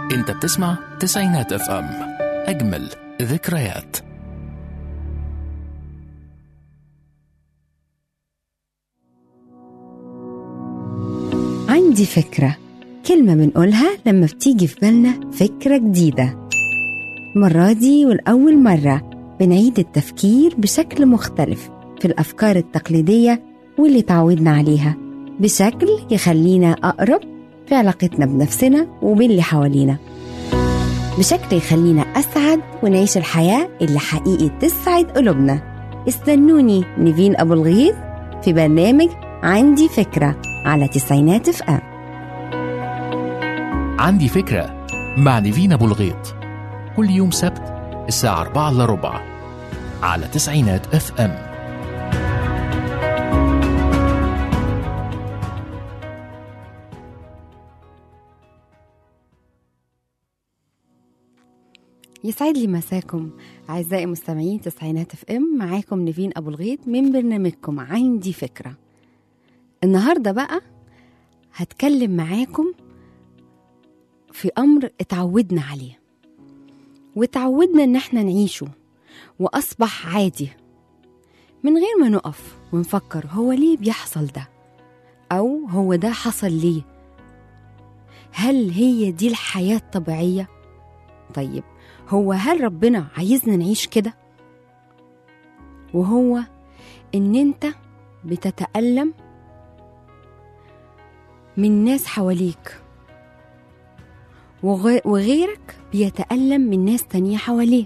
انت بتسمع تسعينات اف ام اجمل ذكريات عندي فكرة كلمة بنقولها لما بتيجي في بالنا فكرة جديدة المرة دي والأول مرة بنعيد التفكير بشكل مختلف في الأفكار التقليدية واللي تعودنا عليها بشكل يخلينا أقرب في علاقتنا بنفسنا وباللي حوالينا بشكل يخلينا أسعد ونعيش الحياة اللي حقيقي تسعد قلوبنا استنوني نيفين أبو الغيث في برنامج عندي فكرة على تسعينات اف ام عندي فكرة مع نيفين أبو الغيط كل يوم سبت الساعة 4 إلا ربع على تسعينات اف ام يسعد لي مساكم أعزائي مستمعين تسعينات اف ام معاكم نيفين أبو الغيط من برنامجكم عندي فكرة النهاردة بقى هتكلم معاكم في أمر اتعودنا عليه وتعودنا إن احنا نعيشه وأصبح عادي من غير ما نقف ونفكر هو ليه بيحصل ده أو هو ده حصل ليه هل هي دي الحياة الطبيعية؟ طيب هو هل ربنا عايزنا نعيش كده؟ وهو إن أنت بتتألم من ناس حواليك وغ- وغيرك بيتألم من ناس تانية حواليه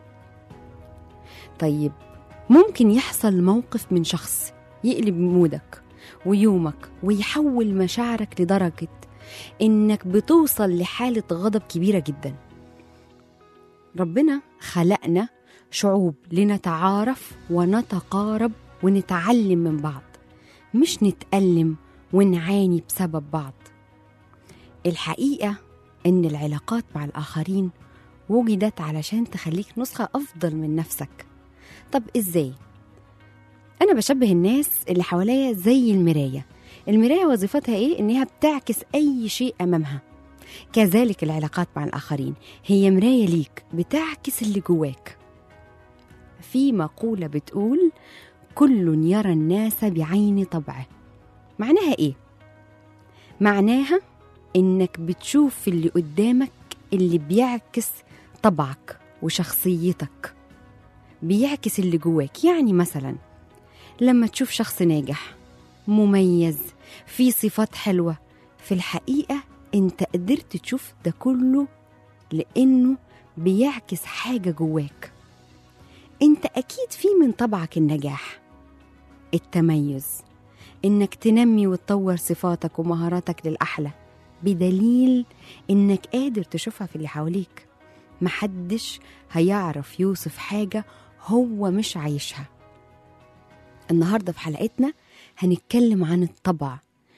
طيب ممكن يحصل موقف من شخص يقلب مودك ويومك ويحول مشاعرك لدرجة إنك بتوصل لحالة غضب كبيرة جدا ربنا خلقنا شعوب لنتعارف ونتقارب ونتعلم من بعض مش نتألم ونعاني بسبب بعض الحقيقة إن العلاقات مع الآخرين وجدت علشان تخليك نسخة أفضل من نفسك طب إزاي؟ أنا بشبه الناس اللي حواليا زي المراية المراية وظيفتها إيه؟ إنها بتعكس أي شيء أمامها كذلك العلاقات مع الآخرين هي مراية ليك بتعكس اللي جواك في مقولة بتقول كل يرى الناس بعين طبعه معناها إيه؟ معناها إنك بتشوف في اللي قدامك اللي بيعكس طبعك وشخصيتك بيعكس اللي جواك يعني مثلا لما تشوف شخص ناجح مميز في صفات حلوة في الحقيقة انت قدرت تشوف ده كله لأنه بيعكس حاجة جواك انت أكيد في من طبعك النجاح التميز انك تنمي وتطور صفاتك ومهاراتك للأحلى بدليل انك قادر تشوفها في اللي حواليك محدش هيعرف يوصف حاجة هو مش عايشها النهاردة في حلقتنا هنتكلم عن الطبع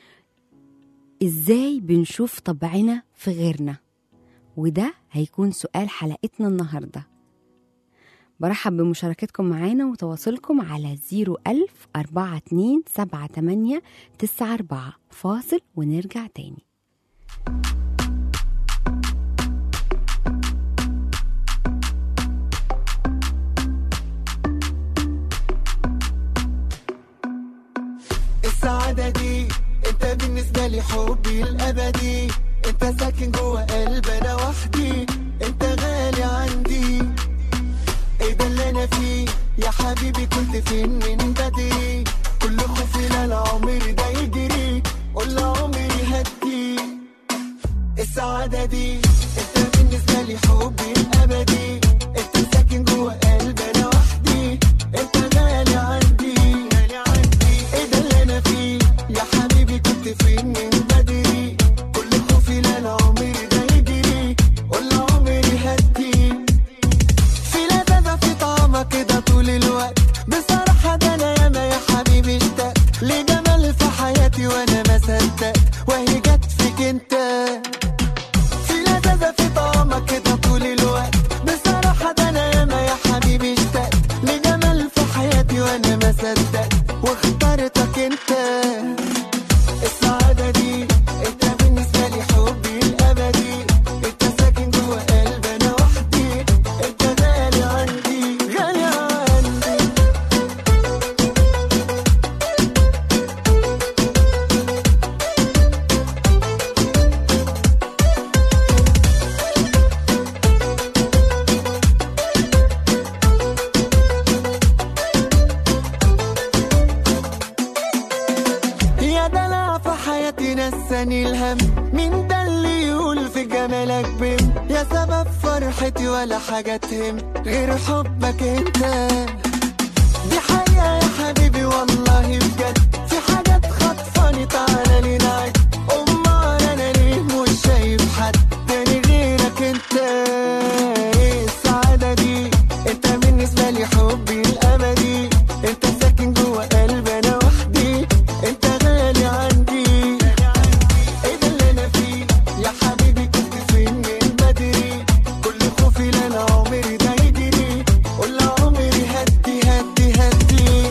ازاي بنشوف طبعنا في غيرنا وده هيكون سؤال حلقتنا النهارده برحب بمشاركتكم معانا وتواصلكم على 01000 42 78 94 فاصل ونرجع تاني السعادة دي انت بالنسبة لي حبي الأبدي انت ساكن جوه قلب انا وحدي انت غالي عندي ايه ده اللي انا فيه يا حبيبي كنت فين من بدري كل خوفي لا العمر ده يجري قول عمري هدي السعادة دي انت بالنسبة لي حبي الأبدي انت ساكن جوه قلب انا وحدي انت غالي عندي غالي عندي ايه ده اللي انا فيه يا حبيبي كنت فين من بدري كل خوفي لا العمر ده يجري قول عمري هدي في لذاذة في طعمك كده طول الوقت بصراحة ده أنا ياما يا حبيبي اشتقت لجمال في حياتي وأنا ما صدقت وهي جت فيك أنت في لذاذة في طعمك كده طول الوقت يا دلع في حياتي نساني الهم مين ده اللي يقول في جمالك بم يا سبب فرحتي ولا حاجة تهم غير حبك انت دي حقيقة يا حبيبي والله بجد في حاجات خطفاني تعالى لي نعد أمال أنا ليه مش شايف حد تاني غيرك انت ايه السعادة دي انت بالنسبة لي حبي الأبدي انت ساكن جوا قلبي أنا وحدي انت غالي عندي ايه ده اللي أنا فيه يا حبيبي كنت فين من بدري كل خوفي لا أنا عمري ده يجري قول عمري هدي هدي هدي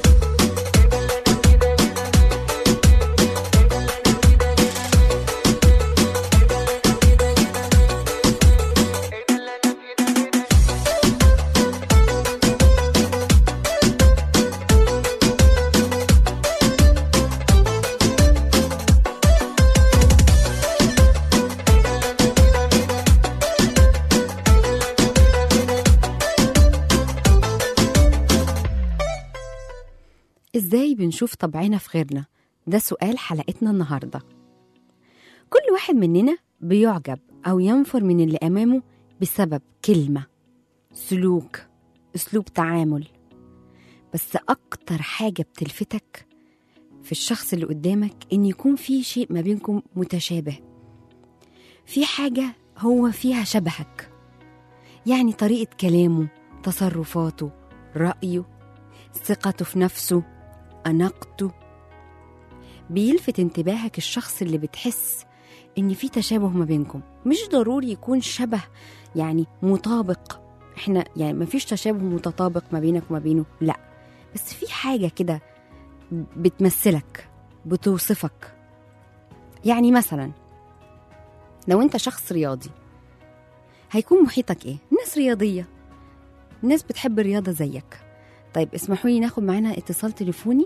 ازاي بنشوف طبعنا في غيرنا ده سؤال حلقتنا النهارده كل واحد مننا بيعجب او ينفر من اللي امامه بسبب كلمه سلوك اسلوب تعامل بس اكتر حاجه بتلفتك في الشخص اللي قدامك ان يكون في شيء ما بينكم متشابه في حاجه هو فيها شبهك يعني طريقه كلامه تصرفاته رايه ثقته في نفسه أناقته بيلفت انتباهك الشخص اللي بتحس إن في تشابه ما بينكم مش ضروري يكون شبه يعني مطابق احنا يعني ما فيش تشابه متطابق ما بينك وما بينه لا بس في حاجة كده بتمثلك بتوصفك يعني مثلا لو انت شخص رياضي هيكون محيطك ايه ناس رياضية ناس بتحب الرياضة زيك طيب اسمحوا لي ناخد معانا اتصال تليفوني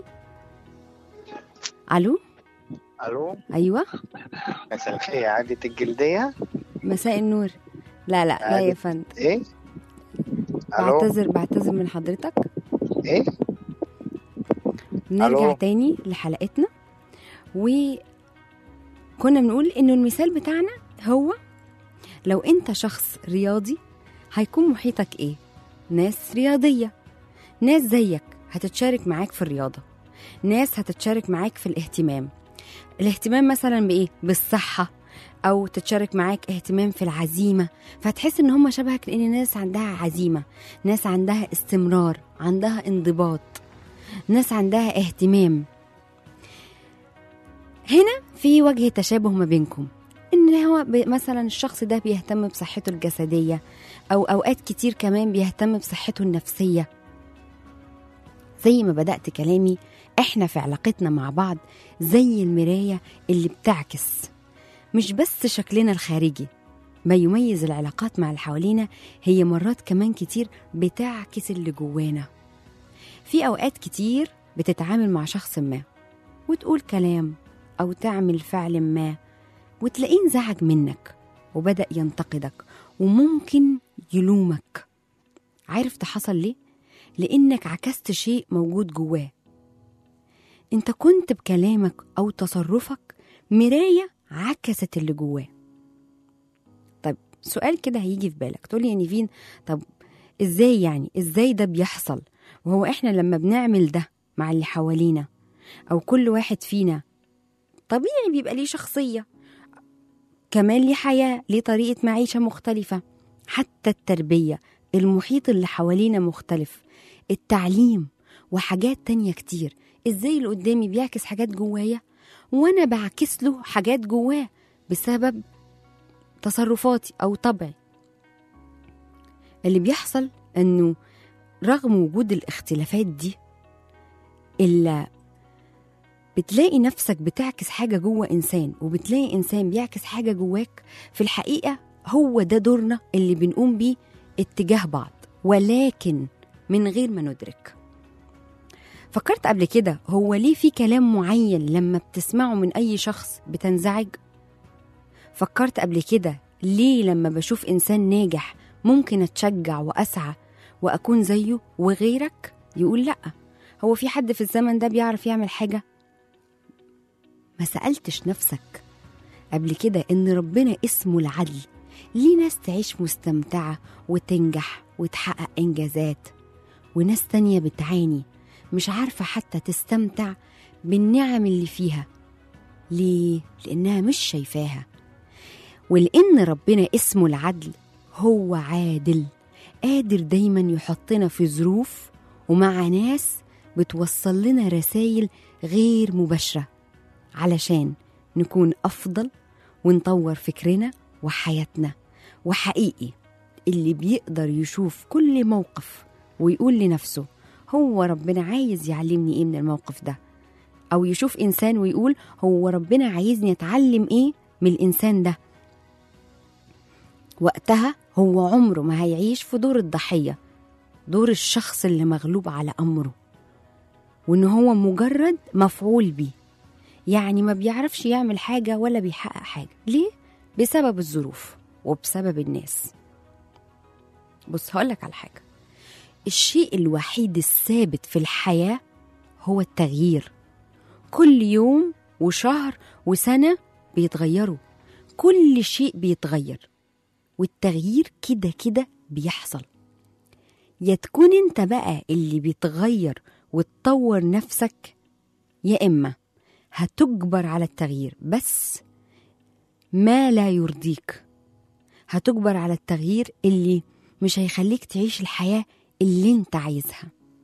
الو الو ايوه مساء الخير عادة الجلدية مساء النور لا لا لا يا فندم ايه الو بعتذر بعتذر من حضرتك ايه نرجع ألو. تاني لحلقتنا وكنا بنقول انه المثال بتاعنا هو لو انت شخص رياضي هيكون محيطك ايه ناس رياضية ناس زيك هتتشارك معاك في الرياضة ناس هتتشارك معاك في الاهتمام الاهتمام مثلا بايه بالصحة او تتشارك معاك اهتمام في العزيمة فتحس ان هم شبهك لان ناس عندها عزيمة ناس عندها استمرار عندها انضباط ناس عندها اهتمام هنا في وجه تشابه ما بينكم ان هو ب- مثلا الشخص ده بيهتم بصحته الجسديه او اوقات كتير كمان بيهتم بصحته النفسيه زي ما بدات كلامي احنا في علاقتنا مع بعض زي المرايه اللي بتعكس مش بس شكلنا الخارجي ما يميز العلاقات مع اللي حوالينا هي مرات كمان كتير بتعكس اللي جوانا في أوقات كتير بتتعامل مع شخص ما وتقول كلام أو تعمل فعل ما وتلاقيه انزعج منك وبدأ ينتقدك وممكن يلومك عارف ده حصل ليه؟ لأنك عكست شيء موجود جواه انت كنت بكلامك أو تصرفك مراية عكست اللي جواه طيب سؤال كده هيجي في بالك تقولي يا نيفين طب ازاي يعني ازاي ده بيحصل وهو احنا لما بنعمل ده مع اللي حوالينا او كل واحد فينا طبيعي بيبقى ليه شخصية كمان ليه حياة ليه طريقة معيشة مختلفة حتى التربية المحيط اللي حوالينا مختلف التعليم وحاجات تانية كتير ازاي اللي قدامي بيعكس حاجات جوايا وانا بعكس له حاجات جواه بسبب تصرفاتي او طبعي اللي بيحصل انه رغم وجود الاختلافات دي الا بتلاقي نفسك بتعكس حاجة جوه إنسان وبتلاقي إنسان بيعكس حاجة جواك في الحقيقة هو ده دورنا اللي بنقوم بيه اتجاه بعض ولكن من غير ما ندرك فكرت قبل كده هو ليه في كلام معين لما بتسمعه من أي شخص بتنزعج فكرت قبل كده ليه لما بشوف إنسان ناجح ممكن أتشجع وأسعى وأكون زيه وغيرك يقول لأ هو في حد في الزمن ده بيعرف يعمل حاجة ما سألتش نفسك قبل كده إن ربنا اسمه العدل ليه ناس تعيش مستمتعة وتنجح وتحقق إنجازات وناس تانية بتعاني مش عارفة حتى تستمتع بالنعم اللي فيها ليه؟ لأنها مش شايفاها ولأن ربنا اسمه العدل هو عادل قادر دايما يحطنا في ظروف ومع ناس بتوصل لنا رسائل غير مباشرة علشان نكون أفضل ونطور فكرنا وحياتنا وحقيقي اللي بيقدر يشوف كل موقف ويقول لنفسه هو ربنا عايز يعلمني ايه من الموقف ده او يشوف انسان ويقول هو ربنا عايزني اتعلم ايه من الانسان ده وقتها هو عمره ما هيعيش في دور الضحيه دور الشخص اللي مغلوب على امره وان هو مجرد مفعول بيه يعني ما بيعرفش يعمل حاجه ولا بيحقق حاجه ليه بسبب الظروف وبسبب الناس بص هقولك على حاجه الشيء الوحيد الثابت في الحياه هو التغيير كل يوم وشهر وسنه بيتغيروا كل شيء بيتغير والتغيير كده كده بيحصل يا تكون انت بقى اللي بيتغير وتطور نفسك يا اما هتجبر على التغيير بس ما لا يرضيك هتجبر على التغيير اللي مش هيخليك تعيش الحياة اللي انت عايزها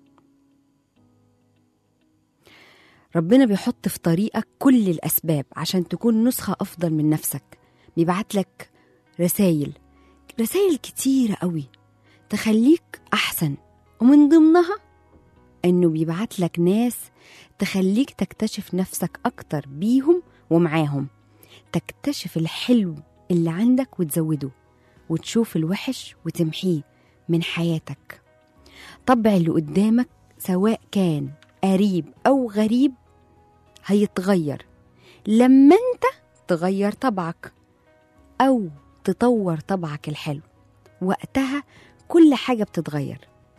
ربنا بيحط في طريقك كل الأسباب عشان تكون نسخة أفضل من نفسك بيبعت لك رسائل رسائل كتيرة قوي تخليك أحسن ومن ضمنها إنه بيبعت لك ناس تخليك تكتشف نفسك أكتر بيهم ومعاهم تكتشف الحلو اللي عندك وتزوده وتشوف الوحش وتمحيه من حياتك طبع اللي قدامك سواء كان قريب أو غريب هيتغير لما انت تغير طبعك أو تطور طبعك الحلو وقتها كل حاجة بتتغير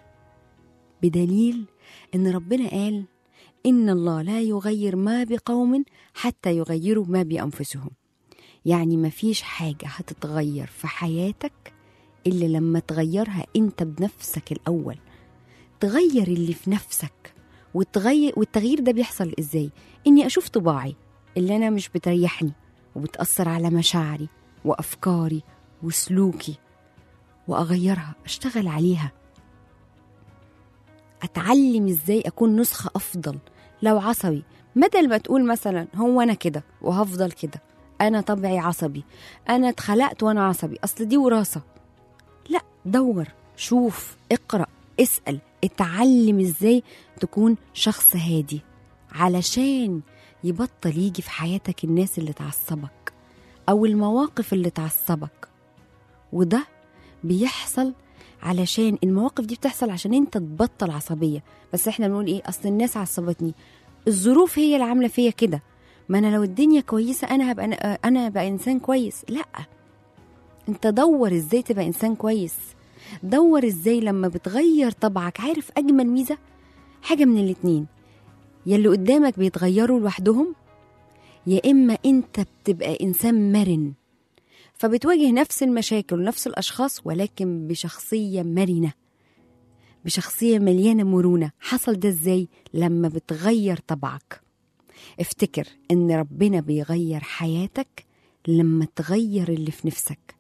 بدليل إن ربنا قال إن الله لا يغير ما بقوم حتى يغيروا ما بأنفسهم يعني مفيش حاجة هتتغير في حياتك إلا لما تغيرها أنت بنفسك الأول تغير اللي في نفسك وتغير والتغيير ده بيحصل إزاي؟ إني أشوف طباعي اللي أنا مش بتريحني وبتأثر على مشاعري وأفكاري وسلوكي وأغيرها أشتغل عليها أتعلم إزاي أكون نسخة أفضل لو عصبي بدل ما تقول مثلا هو أنا كده وهفضل كده أنا طبعي عصبي أنا اتخلقت وأنا عصبي أصل دي وراثة لا دور شوف اقرأ اسأل اتعلم ازاي تكون شخص هادي علشان يبطل يجي في حياتك الناس اللي تعصبك أو المواقف اللي تعصبك وده بيحصل علشان المواقف دي بتحصل عشان انت تبطل عصبية بس احنا بنقول ايه اصل الناس عصبتني الظروف هي اللي عاملة فيا كده ما انا لو الدنيا كويسة انا هبقى انا, أنا هبقى انسان كويس لا انت دور ازاي تبقى انسان كويس دور ازاي لما بتغير طبعك عارف اجمل ميزة حاجة من الاتنين يا اللي قدامك بيتغيروا لوحدهم يا اما انت بتبقى انسان مرن فبتواجه نفس المشاكل ونفس الاشخاص ولكن بشخصيه مرنه بشخصيه مليانه مرونه حصل ده ازاي لما بتغير طبعك افتكر ان ربنا بيغير حياتك لما تغير اللي في نفسك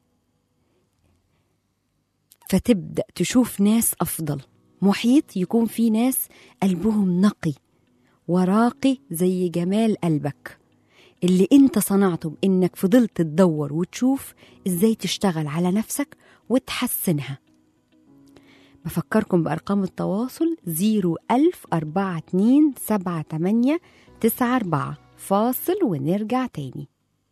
فتبدا تشوف ناس افضل محيط يكون في ناس قلبهم نقي وراقي زي جمال قلبك اللي انت صنعته بانك فضلت تدور وتشوف ازاي تشتغل على نفسك وتحسنها بفكركم بأرقام التواصل 01042 78 94 فاصل ونرجع تاني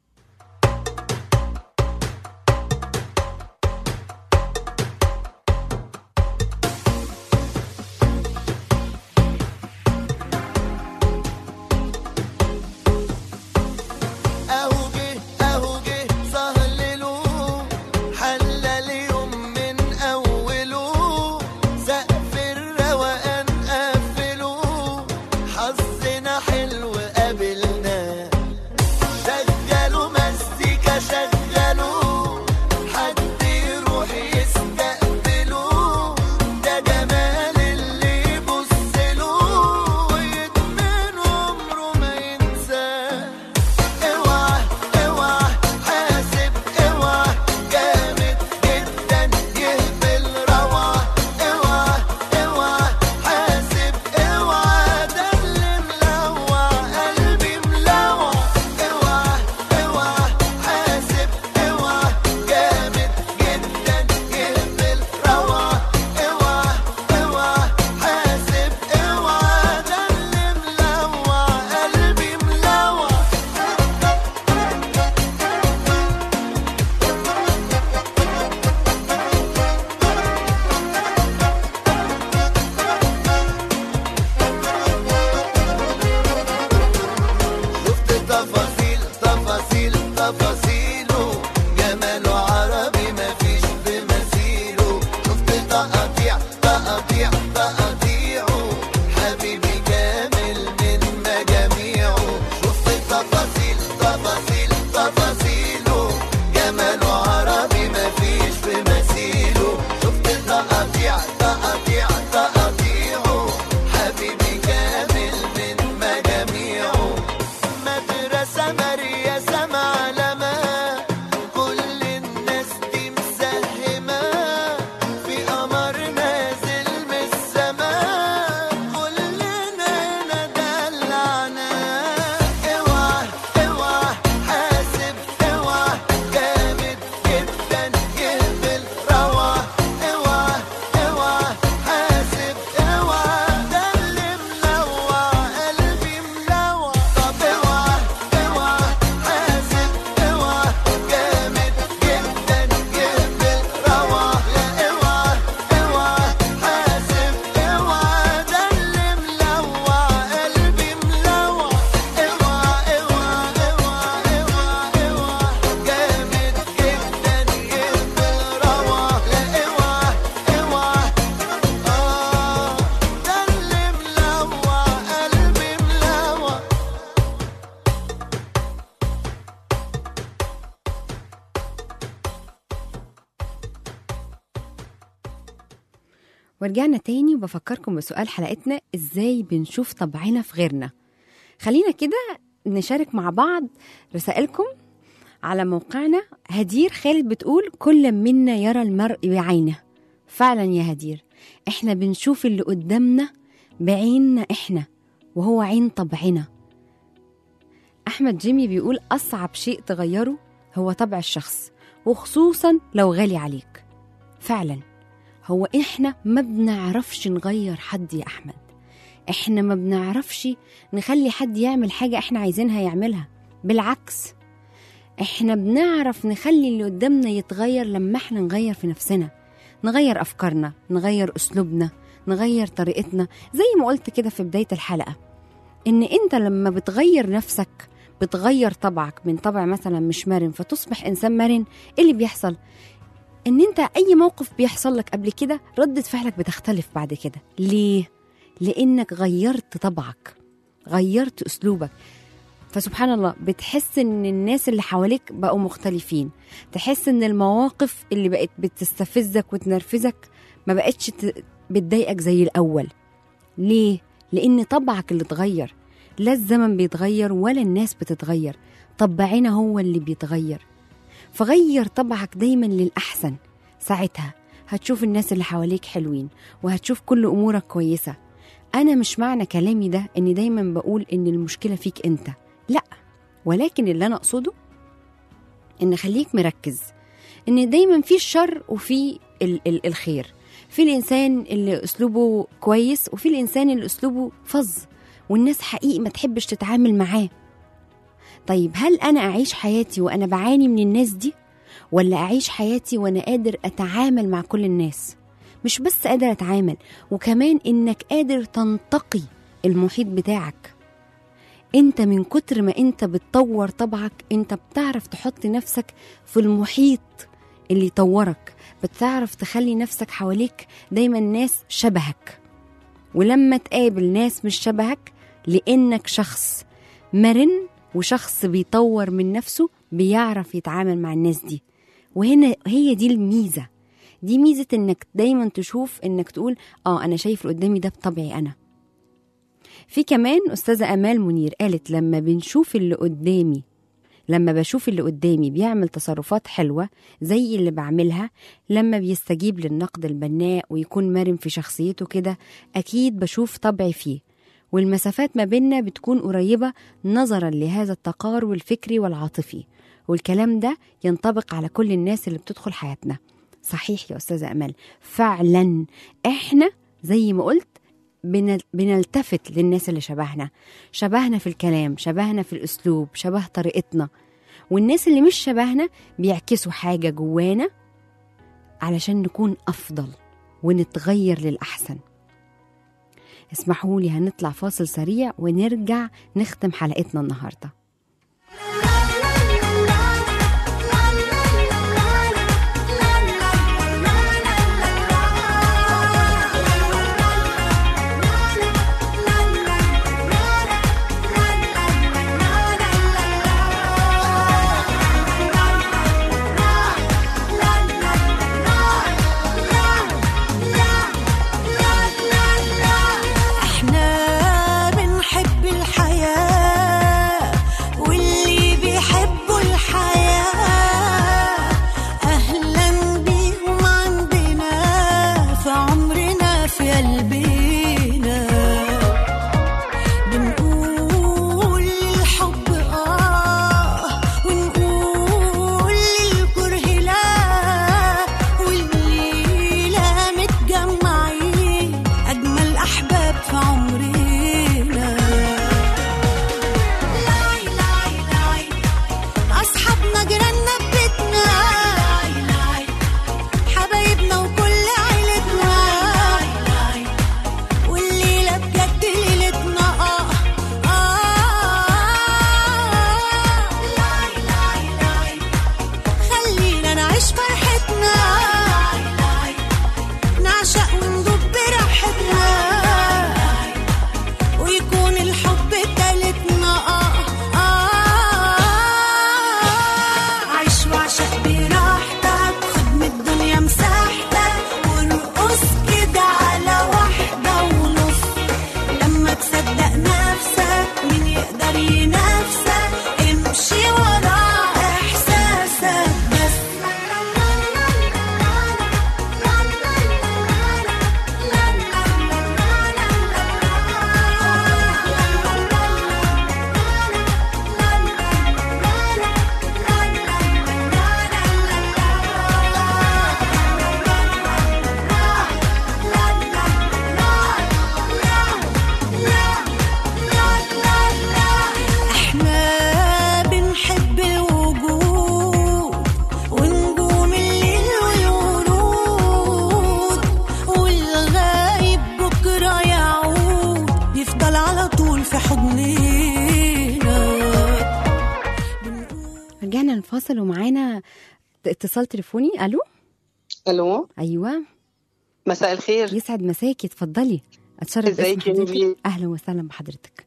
اهو جه اهو جه سهلله حل اليوم من اوله سقف الروقان قفله حظنا حلو قابلنا تفاصيله جماله عربي مفيش بمثيله شفت تقطيع تقطيع تقطيعه حبيبي كامل من مجاميعه شفت تفاصيل تفاصيل تفاصيله جماله عربي مفيش بمثيله شفت تقطيع تقطيع تقطيعه حبيبي كامل من مجاميعه مدرسة مريسة معلمة كل الناس دي مساهمة في قمر نازل من السماء كلنا ندلعنا اوعى اوعى حاسب اوعى جامد جدا يهبل روعة اوعى اوعى حاسب اوعى ده اللي ملوع قلبي ملوع طب اوعى اوعى حاسب اوعى جامد جدا يهبل روعة لا اوعى اوعى حاسب اوعى ده اللي ملوع قلبي ملوع اوعى اوعى اوعى اوعى اوعى جامد جدا يهبل روعة لا اوعى اوعى اه ده اللي ملوع قلبي ملوع ورجعنا تاني وبفكركم بسؤال حلقتنا ازاي بنشوف طبعنا في غيرنا خلينا كده نشارك مع بعض رسائلكم على موقعنا هدير خالد بتقول كل منا يرى المرء بعينه فعلا يا هدير احنا بنشوف اللي قدامنا بعيننا احنا وهو عين طبعنا احمد جيمي بيقول اصعب شيء تغيره هو طبع الشخص وخصوصا لو غالي عليك فعلا هو احنا ما بنعرفش نغير حد يا احمد احنا ما بنعرفش نخلي حد يعمل حاجة احنا عايزينها يعملها بالعكس احنا بنعرف نخلي اللي قدامنا يتغير لما احنا نغير في نفسنا نغير افكارنا نغير اسلوبنا نغير طريقتنا زي ما قلت كده في بداية الحلقة ان انت لما بتغير نفسك بتغير طبعك من طبع مثلا مش مرن فتصبح انسان مرن ايه اللي بيحصل ان انت اي موقف بيحصل لك قبل كده ردة فعلك بتختلف بعد كده ليه لانك غيرت طبعك غيرت اسلوبك فسبحان الله بتحس ان الناس اللي حواليك بقوا مختلفين تحس ان المواقف اللي بقت بتستفزك وتنرفزك ما بقتش ت- بتضايقك زي الاول ليه لان طبعك اللي اتغير لا الزمن بيتغير ولا الناس بتتغير طبعنا هو اللي بيتغير فغير طبعك دايما للأحسن ساعتها هتشوف الناس اللي حواليك حلوين وهتشوف كل أمورك كويسة أنا مش معنى كلامي ده إني دايما بقول إن المشكلة فيك أنت لا ولكن اللي أنا أقصده إن خليك مركز إن دايما في الشر وفي ال- ال- الخير في الإنسان اللي أسلوبه كويس وفي الإنسان اللي أسلوبه فظ والناس حقيقي ما تحبش تتعامل معاه طيب هل أنا أعيش حياتي وأنا بعاني من الناس دي ولا أعيش حياتي وأنا قادر أتعامل مع كل الناس مش بس قادر أتعامل وكمان إنك قادر تنتقي المحيط بتاعك انت من كتر ما انت بتطور طبعك انت بتعرف تحط نفسك في المحيط اللي يطورك بتعرف تخلي نفسك حواليك دايما ناس شبهك ولما تقابل ناس مش شبهك لانك شخص مرن وشخص بيطور من نفسه بيعرف يتعامل مع الناس دي وهنا هي دي الميزه دي ميزه انك دايما تشوف انك تقول اه انا شايف اللي قدامي ده بطبعي انا في كمان استاذه امال منير قالت لما بنشوف اللي قدامي لما بشوف اللي قدامي بيعمل تصرفات حلوة زي اللي بعملها لما بيستجيب للنقد البناء ويكون مرن في شخصيته كده أكيد بشوف طبعي فيه والمسافات ما بيننا بتكون قريبة نظرا لهذا التقارب الفكري والعاطفي والكلام ده ينطبق على كل الناس اللي بتدخل حياتنا صحيح يا أستاذة أمال فعلا إحنا زي ما قلت بنل- بنلتفت للناس اللي شبهنا شبهنا في الكلام شبهنا في الأسلوب شبه طريقتنا والناس اللي مش شبهنا بيعكسوا حاجة جوانا علشان نكون أفضل ونتغير للأحسن اسمحوا لي هنطلع فاصل سريع ونرجع نختم حلقتنا النهارده رجعنا الفاصل ومعانا اتصال تليفوني الو الو ايوه مساء الخير يسعد مساكي اتفضلي اتشرف ازيك باسم يا حضرتك نبيل؟ اهلا وسهلا بحضرتك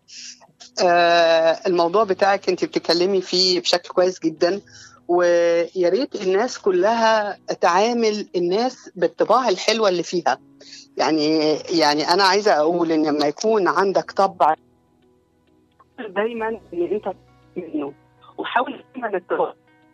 آه الموضوع بتاعك انت بتتكلمي فيه بشكل كويس جدا ويا ريت الناس كلها تعامل الناس بالطباع الحلوه اللي فيها يعني يعني انا عايزه اقول ان لما يكون عندك طبع دايما ان انت منه وحاول دايما الطباع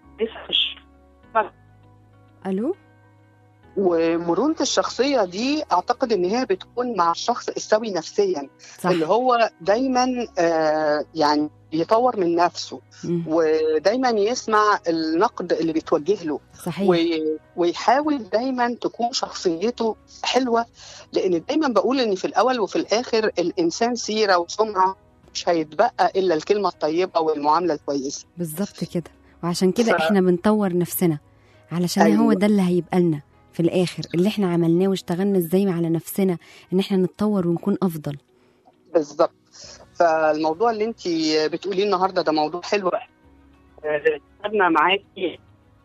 الو ومرونة الشخصية دي أعتقد إن هي بتكون مع الشخص السوي نفسيا صح اللي هو دايما آه يعني يطور من نفسه مم. ودايما يسمع النقد اللي بيتوجه له صحيح وي- ويحاول دايما تكون شخصيته حلوة لأن دايما بقول إن في الأول وفي الآخر الإنسان سيرة وسمعة مش هيتبقى إلا الكلمة الطيبة والمعاملة الكويسة بالظبط كده وعشان كده ف- احنا بنطور نفسنا علشان أيوة. هو ده اللي هيبقى لنا في الاخر اللي احنا عملناه واشتغلنا ازاي على نفسنا ان احنا نتطور ونكون افضل بالظبط فالموضوع اللي انت بتقوليه النهارده ده موضوع حلو آه، خدنا معاكي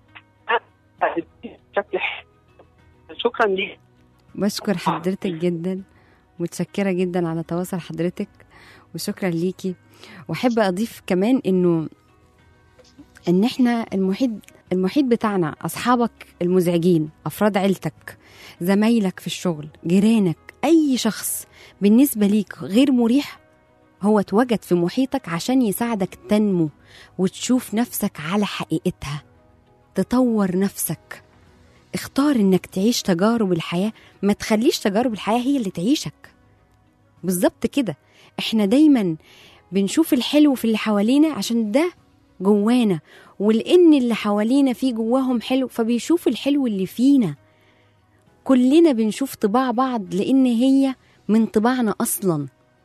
بشكل حلو. شكرا ليك بشكر حضرتك جدا متشكرة جدا على تواصل حضرتك وشكرا ليكي واحب اضيف كمان انه ان احنا المحيط المحيط بتاعنا اصحابك المزعجين افراد عيلتك زمايلك في الشغل جيرانك اي شخص بالنسبه ليك غير مريح هو اتوجد في محيطك عشان يساعدك تنمو وتشوف نفسك على حقيقتها تطور نفسك اختار انك تعيش تجارب الحياه ما تخليش تجارب الحياه هي اللي تعيشك بالظبط كده احنا دايما بنشوف الحلو في اللي حوالينا عشان ده جوانا ولان اللي حوالينا فيه جواهم حلو فبيشوف الحلو اللي فينا كلنا بنشوف طباع بعض لان هي من طباعنا اصلا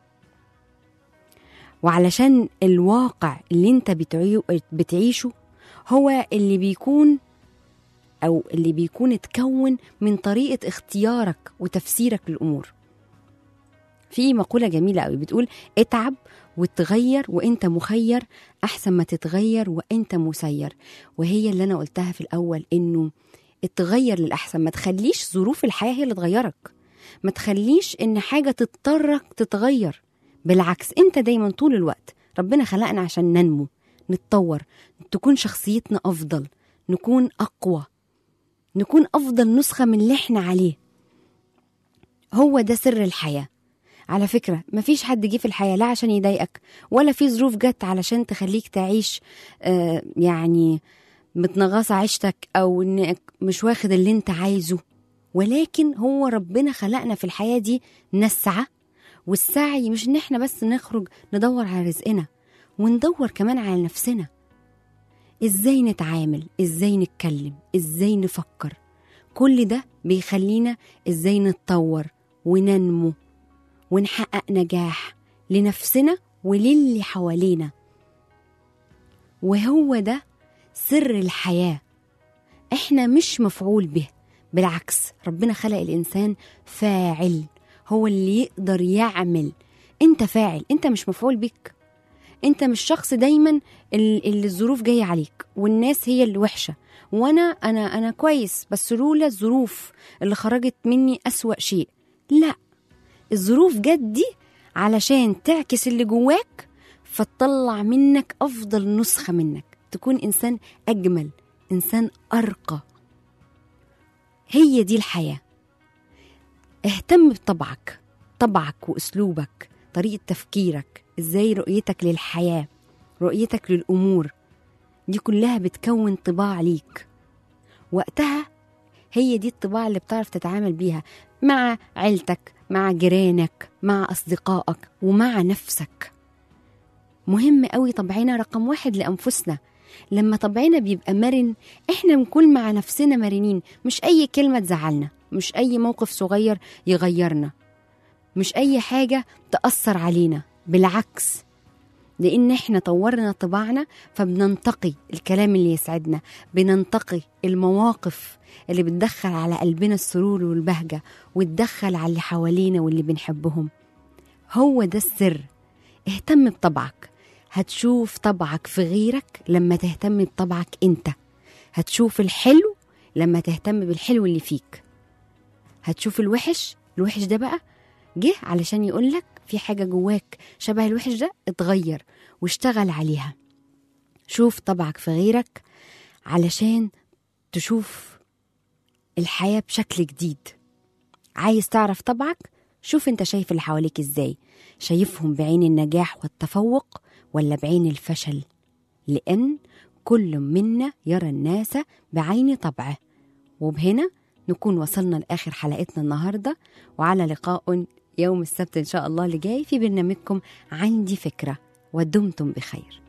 وعلشان الواقع اللي انت بتعيو- بتعيشه هو اللي بيكون او اللي بيكون اتكون من طريقه اختيارك وتفسيرك للامور في مقوله جميله قوي بتقول اتعب وتغير وانت مخير احسن ما تتغير وانت مسير وهي اللي انا قلتها في الاول انه اتغير للاحسن ما تخليش ظروف الحياه هي اللي تغيرك ما تخليش ان حاجه تضطرك تتغير بالعكس انت دايما طول الوقت ربنا خلقنا عشان ننمو نتطور تكون شخصيتنا افضل نكون اقوى نكون افضل نسخه من اللي احنا عليه هو ده سر الحياه على فكرة مفيش حد جه في الحياة لا عشان يضايقك ولا في ظروف جت علشان تخليك تعيش آه يعني متنغصة عيشتك أو إنك مش واخد اللي أنت عايزه ولكن هو ربنا خلقنا في الحياة دي نسعى والسعي مش إن إحنا بس نخرج ندور على رزقنا وندور كمان على نفسنا إزاي نتعامل إزاي نتكلم إزاي نفكر كل ده بيخلينا إزاي نتطور وننمو ونحقق نجاح لنفسنا وللي حوالينا وهو ده سر الحياة احنا مش مفعول به بالعكس ربنا خلق الإنسان فاعل هو اللي يقدر يعمل انت فاعل انت مش مفعول بك انت مش شخص دايما ال- اللي الظروف جاية عليك والناس هي اللي وحشة وانا انا انا كويس بس لولا الظروف اللي خرجت مني أسوأ شيء لا الظروف جت دي علشان تعكس اللي جواك فتطلع منك افضل نسخه منك تكون انسان اجمل انسان ارقى هي دي الحياه اهتم بطبعك طبعك واسلوبك طريقه تفكيرك ازاي رؤيتك للحياه رؤيتك للامور دي كلها بتكون طباع ليك وقتها هي دي الطباع اللي بتعرف تتعامل بيها مع عيلتك مع جيرانك مع أصدقائك ومع نفسك مهم قوي طبعنا رقم واحد لأنفسنا لما طبعنا بيبقى مرن احنا بنكون مع نفسنا مرنين مش أي كلمة تزعلنا مش أي موقف صغير يغيرنا مش أي حاجة تأثر علينا بالعكس لأن احنا طورنا طباعنا فبننتقي الكلام اللي يسعدنا بننتقي المواقف اللي بتدخل على قلبنا السرور والبهجة وتدخل على اللي حوالينا واللي بنحبهم هو ده السر اهتم بطبعك هتشوف طبعك في غيرك لما تهتم بطبعك انت هتشوف الحلو لما تهتم بالحلو اللي فيك هتشوف الوحش الوحش ده بقى جه علشان يقولك في حاجة جواك شبه الوحش ده اتغير واشتغل عليها شوف طبعك في غيرك علشان تشوف الحياة بشكل جديد عايز تعرف طبعك شوف انت شايف اللي حواليك ازاي شايفهم بعين النجاح والتفوق ولا بعين الفشل لأن كل منا يرى الناس بعين طبعه وبهنا نكون وصلنا لآخر حلقتنا النهاردة وعلى لقاء يوم السبت إن شاء الله اللي جاي في برنامجكم عندي فكرة ودمتم بخير